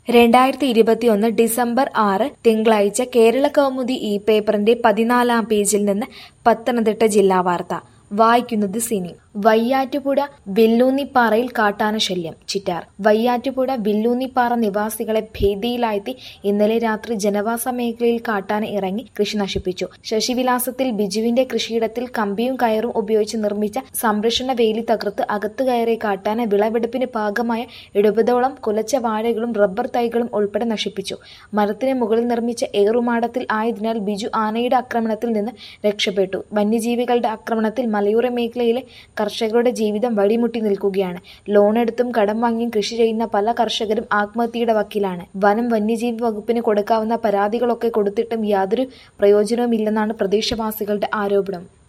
രണ്ടായിരത്തി ഇരുപത്തിയൊന്ന് ഡിസംബർ ആറ് തിങ്കളാഴ്ച കേരള കൗമുദി ഈ പേപ്പറിന്റെ പതിനാലാം പേജിൽ നിന്ന് പത്തനംതിട്ട ജില്ലാ വാർത്ത വായിക്കുന്നത് സിനി വയ്യാറ്റുപുഴ വില്ലൂന്നിപ്പാറയിൽ കാട്ടാന ശല്യം ചിറ്റാർ വയ്യാറ്റുപുഴ വില്ലൂന്നിപ്പാറ നിവാസികളെ ഭീതിയിലാഴ്ത്തി ഇന്നലെ രാത്രി ജനവാസ മേഖലയിൽ കാട്ടാന ഇറങ്ങി കൃഷി നശിപ്പിച്ചു ശശിവിലാസത്തിൽ ബിജുവിന്റെ കൃഷിയിടത്തിൽ കമ്പിയും കയറും ഉപയോഗിച്ച് നിർമ്മിച്ച സംരക്ഷണ വേലി തകർത്ത് അകത്തു കയറിയ കാട്ടാന വിളവെടുപ്പിന് പാകമായ എഴുപതോളം കുലച്ച വാഴകളും റബ്ബർ തൈകളും ഉൾപ്പെടെ നശിപ്പിച്ചു മരത്തിന് മുകളിൽ നിർമ്മിച്ച ഏറുമാടത്തിൽ ആയതിനാൽ ബിജു ആനയുടെ ആക്രമണത്തിൽ നിന്ന് രക്ഷപ്പെട്ടു വന്യജീവികളുടെ ആക്രമണത്തിൽ മലയോര മേഖലയിലെ കർഷകരുടെ ജീവിതം വഴിമുട്ടി നിൽക്കുകയാണ് ലോണെടുത്തും കടം വാങ്ങിയും കൃഷി ചെയ്യുന്ന പല കർഷകരും ആത്മഹത്യയുടെ വക്കിലാണ് വനം വന്യജീവി വകുപ്പിന് കൊടുക്കാവുന്ന പരാതികളൊക്കെ കൊടുത്തിട്ടും യാതൊരു പ്രയോജനവുമില്ലെന്നാണ് പ്രദേശവാസികളുടെ ആരോപണം